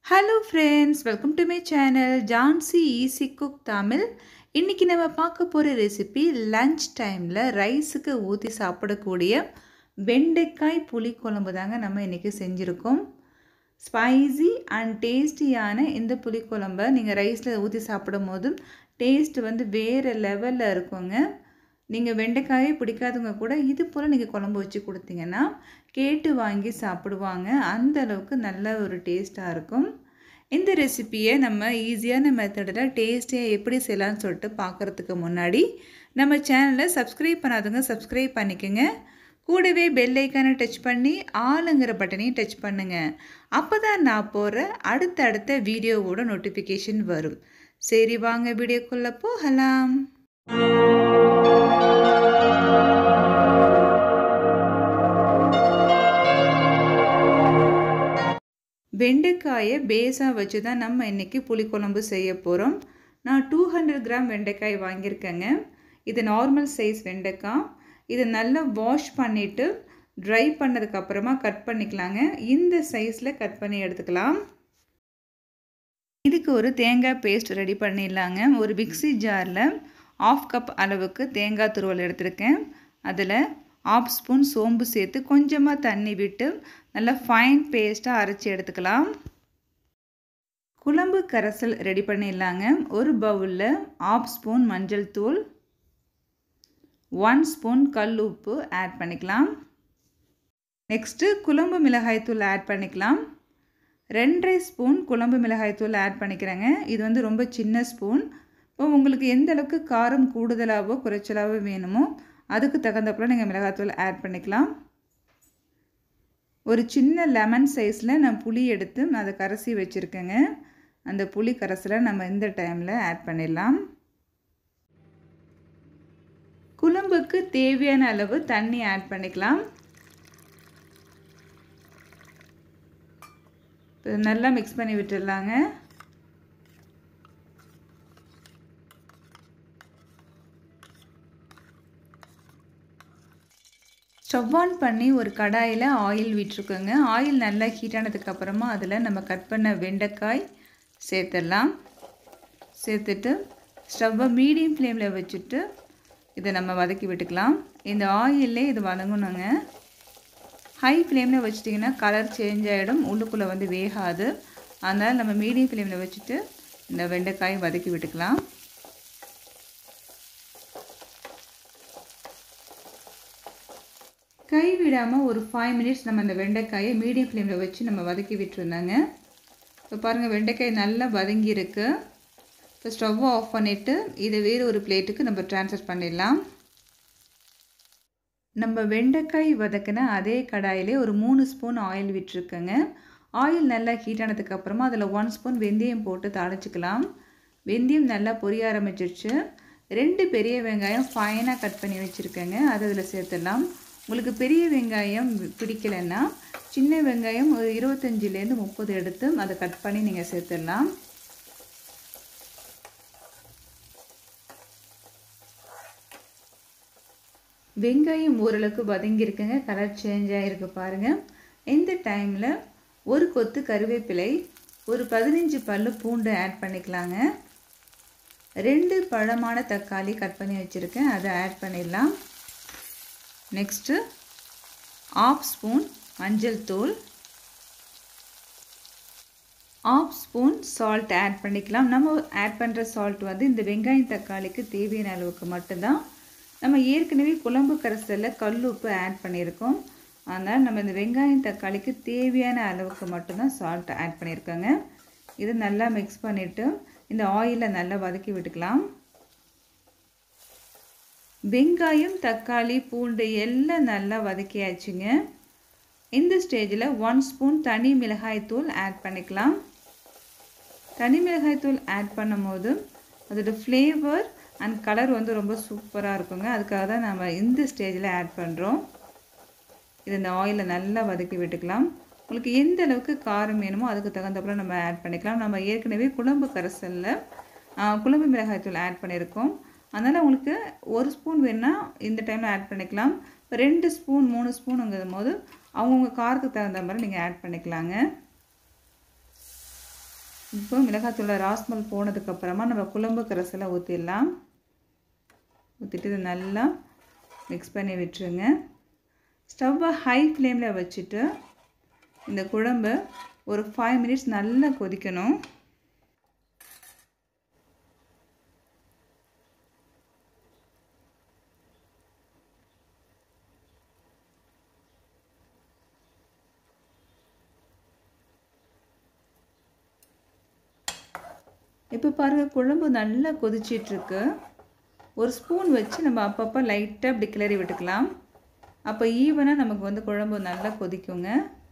hello friends welcome to my channel Jhansi easy cook Tamil இன்றைக்கி நம்ம பார்க்க போகிற ரெசிபி லஞ்ச் டைமில் ரைஸுக்கு ஊற்றி சாப்பிடக்கூடிய வெண்டைக்காய் புளிக்குழம்பு தாங்க நம்ம இன்றைக்கி செஞ்சுருக்கோம் ஸ்பைசி அண்ட் டேஸ்டியான இந்த புளிக்குழம்பை நீங்கள் ரைஸில் ஊற்றி சாப்பிடும் போது டேஸ்ட் வந்து வேறு லெவலில் இருக்குங்க நீங்கள் வெண்டைக்காயே பிடிக்காதவங்க கூட இது போல் நீங்கள் குழம்பு வச்சு கொடுத்தீங்கன்னா கேட்டு வாங்கி சாப்பிடுவாங்க அந்த அளவுக்கு நல்ல ஒரு டேஸ்ட்டாக இருக்கும் இந்த ரெசிப்பியை நம்ம ஈஸியான மெத்தடில் டேஸ்டியாக எப்படி செய்யலாம்னு சொல்லிட்டு பார்க்குறதுக்கு முன்னாடி நம்ம சேனலை சப்ஸ்கிரைப் பண்ணாதவங்க சப்ஸ்கிரைப் பண்ணிக்கோங்க கூடவே பெல் ஐக்கானை டச் பண்ணி ஆளுங்கிற பட்டனையும் டச் பண்ணுங்கள் அப்போ தான் நான் போகிற அடுத்தடுத்த வீடியோவோட நோட்டிஃபிகேஷன் வரும் சரி வாங்க வீடியோக்குள்ளே போகலாம் வெண்டைக்காயை பேஸாக வச்சு தான் நம்ம இன்றைக்கி புளிக்குழம்பு செய்ய போகிறோம் நான் டூ ஹண்ட்ரட் கிராம் வெண்டைக்காய் வாங்கியிருக்கேங்க இது நார்மல் சைஸ் வெண்டைக்காய் இதை நல்லா வாஷ் பண்ணிவிட்டு ட்ரை பண்ணதுக்கப்புறமா கட் பண்ணிக்கலாங்க இந்த சைஸில் கட் பண்ணி எடுத்துக்கலாம் இதுக்கு ஒரு தேங்காய் பேஸ்ட் ரெடி பண்ணிடலாங்க ஒரு மிக்சி ஜாரில் ஆஃப் கப் அளவுக்கு தேங்காய் துருவல் எடுத்திருக்கேன் அதில் ஆஃப் ஸ்பூன் சோம்பு சேர்த்து கொஞ்சமாக தண்ணி விட்டு நல்லா ஃபைன் பேஸ்ட்டாக அரைச்சி எடுத்துக்கலாம் குழம்பு கரைசல் ரெடி பண்ணிடலாங்க ஒரு பவுலில் ஆஃப் ஸ்பூன் மஞ்சள் தூள் ஒன் ஸ்பூன் கல் உப்பு ஆட் பண்ணிக்கலாம் நெக்ஸ்ட்டு குழம்பு மிளகாய் தூள் ஆட் பண்ணிக்கலாம் ரெண்டரை ஸ்பூன் குழம்பு மிளகாய் தூள் ஆட் பண்ணிக்கிறேங்க இது வந்து ரொம்ப சின்ன ஸ்பூன் இப்போ உங்களுக்கு எந்த அளவுக்கு காரம் கூடுதலாகவோ குறைச்சலாகவோ வேணுமோ அதுக்கு தகுந்தப்பல நீங்கள் மிளகாத்தூள் ஆட் பண்ணிக்கலாம் ஒரு சின்ன லெமன் சைஸில் நான் புளி எடுத்து அதை கரைசி வச்சுருக்கேங்க அந்த புளி கரைசலை நம்ம இந்த டைமில் ஆட் பண்ணிடலாம் குழம்புக்கு தேவையான அளவு தண்ணி ஆட் பண்ணிக்கலாம் நல்லா மிக்ஸ் பண்ணி விட்டுடலாங்க ஸ்டவ் ஆன் பண்ணி ஒரு கடாயில் ஆயில் விட்டுருக்கோங்க ஆயில் நல்லா ஹீட் ஆனதுக்கப்புறமா அதில் நம்ம கட் பண்ண வெண்டைக்காய் சேர்த்துடலாம் சேர்த்துட்டு ஸ்டவ்வை மீடியம் ஃப்ளேமில் வச்சுட்டு இதை நம்ம வதக்கி விட்டுக்கலாம் இந்த ஆயிலே இது வதங்கணுங்க ஹை ஃப்ளேமில் வச்சிட்டிங்கன்னா கலர் சேஞ்ச் ஆகிடும் உள்ளுக்குள்ளே வந்து வேகாது அதனால் நம்ம மீடியம் ஃப்ளேமில் வச்சுட்டு இந்த வெண்டைக்காய் வதக்கி விட்டுக்கலாம் கை விடாமல் ஒரு ஃபைவ் மினிட்ஸ் நம்ம அந்த வெண்டைக்காயை மீடியம் ஃப்ளேமில் வச்சு நம்ம வதக்கி விட்டுருந்தாங்க இப்போ பாருங்கள் வெண்டைக்காய் நல்லா வதங்கி இருக்குது இப்போ ஸ்டவ்வை ஆஃப் பண்ணிவிட்டு இதை வேறு ஒரு பிளேட்டுக்கு நம்ம ட்ரான்ஸ்ஃபர் பண்ணிடலாம் நம்ம வெண்டைக்காய் வதக்கின அதே கடாயிலே ஒரு மூணு ஸ்பூன் ஆயில் விட்டுருக்கேங்க ஆயில் நல்லா ஹீட் ஆனதுக்கப்புறமா அதில் ஒன் ஸ்பூன் வெந்தயம் போட்டு தாளிச்சிக்கலாம் வெந்தயம் நல்லா பொரிய ஆரம்பிச்சிருச்சு ரெண்டு பெரிய வெங்காயம் ஃபைனாக கட் பண்ணி வச்சுருக்கேங்க அது அதில் சேர்த்துடலாம் உங்களுக்கு பெரிய வெங்காயம் பிடிக்கலைன்னா சின்ன வெங்காயம் ஒரு இருபத்தஞ்சிலேருந்து முப்பது எடுத்து அதை கட் பண்ணி நீங்கள் சேர்த்துடலாம் வெங்காயம் ஓரளவுக்கு வதங்கியிருக்குங்க கலர் சேஞ்ச் ஆகிருக்கு பாருங்கள் இந்த டைமில் ஒரு கொத்து கருவேப்பிலை ஒரு பதினஞ்சு பல்லு பூண்டு ஆட் பண்ணிக்கலாங்க ரெண்டு பழமான தக்காளி கட் பண்ணி வச்சுருக்கேன் அதை ஆட் பண்ணிடலாம் நெக்ஸ்ட்டு ஆஃப் ஸ்பூன் மஞ்சள் தூள் ஆஃப் ஸ்பூன் சால்ட் ஆட் பண்ணிக்கலாம் நம்ம ஆட் பண்ணுற சால்ட் வந்து இந்த வெங்காயம் தக்காளிக்கு தேவையான அளவுக்கு மட்டும்தான் நம்ம ஏற்கனவே குழம்பு கரைசலில் கல் உப்பு ஆட் பண்ணியிருக்கோம் அதனால் நம்ம இந்த வெங்காயம் தக்காளிக்கு தேவையான அளவுக்கு மட்டும்தான் சால்ட் ஆட் பண்ணியிருக்கோங்க இது நல்லா மிக்ஸ் பண்ணிவிட்டு இந்த ஆயிலை நல்லா வதக்கி விட்டுக்கலாம் வெங்காயம் தக்காளி பூண்டு எல்லாம் நல்லா வதக்கியாச்சுங்க இந்த ஸ்டேஜில் ஒன் ஸ்பூன் தனி மிளகாய் தூள் ஆட் பண்ணிக்கலாம் தனி மிளகாய் தூள் ஆட் பண்ணும்போது அதோட ஃப்ளேவர் அண்ட் கலர் வந்து ரொம்ப சூப்பராக இருக்குங்க அதுக்காக தான் நம்ம இந்த ஸ்டேஜில் ஆட் பண்ணுறோம் இது இந்த ஆயிலில் நல்லா வதக்கி விட்டுக்கலாம் உங்களுக்கு எந்த அளவுக்கு காரம் வேணுமோ அதுக்கு தகுந்தப்பல நம்ம ஆட் பண்ணிக்கலாம் நம்ம ஏற்கனவே குழம்பு கரைசலில் குழம்பு மிளகாய் தூள் ஆட் பண்ணியிருக்கோம் அதனால் உங்களுக்கு ஒரு ஸ்பூன் வேணால் இந்த டைமில் ஆட் பண்ணிக்கலாம் ரெண்டு ஸ்பூன் மூணு ஸ்பூனுங்கும் போது அவங்கவுங்க காரத்துக்கு தகுந்த மாதிரி நீங்கள் ஆட் பண்ணிக்கலாங்க இப்போ மிளகாத்தூள ராஸ்மல் போனதுக்கப்புறமா நம்ம குழம்பு கரைசலை ஊற்றிடலாம் ஊற்றிட்டு இதை நல்லா மிக்ஸ் பண்ணி விட்டுருங்க ஸ்டவ்வை ஹை ஃப்ளேமில் வச்சுட்டு இந்த குழம்பு ஒரு ஃபைவ் மினிட்ஸ் நல்லா கொதிக்கணும் இப்போ பாருங்கள் குழம்பு நல்லா கொதிச்சிட்ருக்கு ஒரு ஸ்பூன் வச்சு நம்ம அப்பப்போ லைட்டாக இப்படி கிளறி விட்டுக்கலாம் அப்போ ஈவனாக நமக்கு வந்து குழம்பு நல்லா கொதிக்குங்க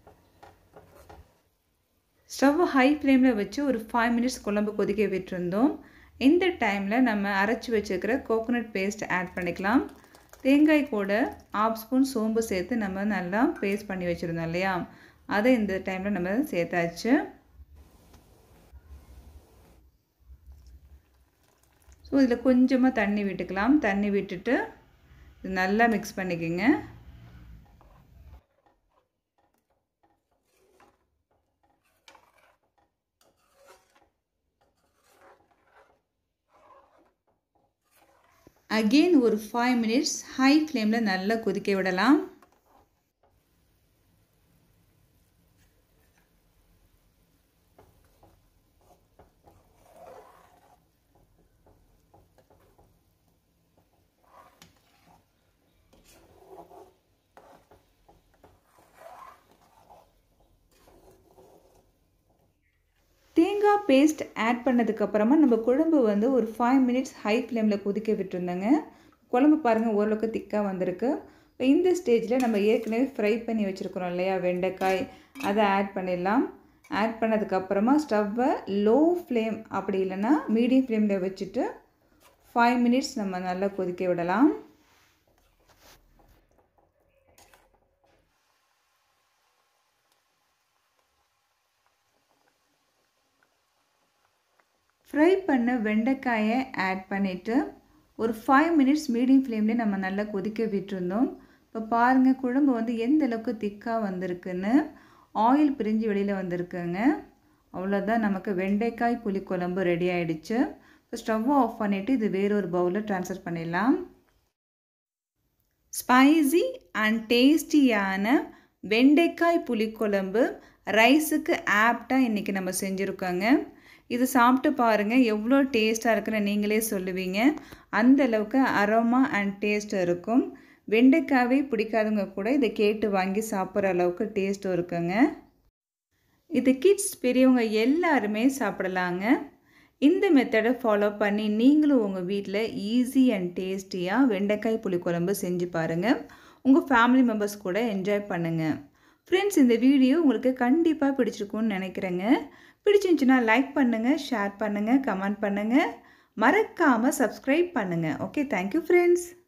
ஸ்டவ் ஹை ஃப்ளேமில் வச்சு ஒரு ஃபைவ் மினிட்ஸ் குழம்பு கொதிக்க விட்டுருந்தோம் இந்த டைமில் நம்ம அரைச்சி வச்சுருக்கிற கோகோனட் பேஸ்ட் ஆட் பண்ணிக்கலாம் தேங்காய் கூட ஆஃப் ஸ்பூன் சோம்பு சேர்த்து நம்ம நல்லா பேஸ்ட் பண்ணி வச்சுருந்தோம் இல்லையா அதை இந்த டைமில் நம்ம சேர்த்தாச்சு ஸோ இதில் கொஞ்சமாக தண்ணி விட்டுக்கலாம் தண்ணி விட்டுட்டு இது நல்லா மிக்ஸ் பண்ணிக்கோங்க அகெயின் ஒரு ஃபைவ் மினிட்ஸ் ஹை ஃப்ளேமில் நல்லா கொதிக்க விடலாம் தேங்காய் பேஸ்ட் ஆட் பண்ணதுக்கப்புறமா நம்ம குழம்பு வந்து ஒரு ஃபைவ் மினிட்ஸ் ஹை ஃப்ளேமில் கொதிக்க விட்டுருந்தோங்க குழம்பு பாருங்கள் ஓரளவுக்கு திக்காக வந்திருக்கு இப்போ இந்த ஸ்டேஜில் நம்ம ஏற்கனவே ஃப்ரை பண்ணி வச்சுருக்குறோம் இல்லையா வெண்டைக்காய் அதை ஆட் பண்ணிடலாம் ஆட் பண்ணதுக்கப்புறமா ஸ்டவ்வை லோ ஃப்ளேம் அப்படி இல்லைன்னா மீடியம் ஃப்ளேமில் வச்சுட்டு ஃபைவ் மினிட்ஸ் நம்ம நல்லா கொதிக்க விடலாம் ஃப்ரை பண்ண வெண்டைக்காயை ஆட் பண்ணிவிட்டு ஒரு ஃபைவ் மினிட்ஸ் மீடியம் ஃப்ளேம்லேயே நம்ம நல்லா கொதிக்க விட்டுருந்தோம் இப்போ பாருங்கள் குழம்பு வந்து எந்த அளவுக்கு திக்காக வந்திருக்குன்னு ஆயில் பிரிஞ்சு வெளியில் வந்திருக்குங்க அவ்வளோதான் நமக்கு வெண்டைக்காய் புளிக்குழம்பு ரெடி ஆகிடுச்சு இப்போ ஸ்டவ்வை ஆஃப் பண்ணிவிட்டு இது வேறொரு பவுலில் ட்ரான்ஸ்ஃபர் பண்ணிடலாம் ஸ்பைசி அண்ட் டேஸ்டியான வெண்டைக்காய் புளிக்குழம்பு ரைஸுக்கு ஆப்டாக இன்றைக்கி நம்ம செஞ்சுருக்கோங்க இது சாப்பிட்டு பாருங்கள் எவ்வளோ டேஸ்ட்டாக இருக்குன்னு நீங்களே சொல்லுவீங்க அந்த அளவுக்கு அரோமா அண்ட் டேஸ்ட் இருக்கும் வெண்டைக்காவே பிடிக்காதவங்க கூட இதை கேட்டு வாங்கி சாப்பிட்ற அளவுக்கு டேஸ்ட்டும் இருக்குங்க இது கிட்ஸ் பெரியவங்க எல்லாருமே சாப்பிடலாங்க இந்த மெத்தடை ஃபாலோ பண்ணி நீங்களும் உங்கள் வீட்டில் ஈஸி அண்ட் டேஸ்டியாக வெண்டைக்காய் புளிக்குழம்பு செஞ்சு பாருங்கள் உங்கள் ஃபேமிலி மெம்பர்ஸ் கூட என்ஜாய் பண்ணுங்கள் ஃப்ரெண்ட்ஸ் இந்த வீடியோ உங்களுக்கு கண்டிப்பாக பிடிச்சிருக்கும்னு நினைக்கிறேங்க பிடிச்சிருந்துச்சுன்னா லைக் பண்ணுங்கள் ஷேர் பண்ணுங்கள் கமெண்ட் பண்ணுங்கள் மறக்காமல் சப்ஸ்கிரைப் பண்ணுங்கள் ஓகே தேங்க்யூ ஃப்ரெண்ட்ஸ்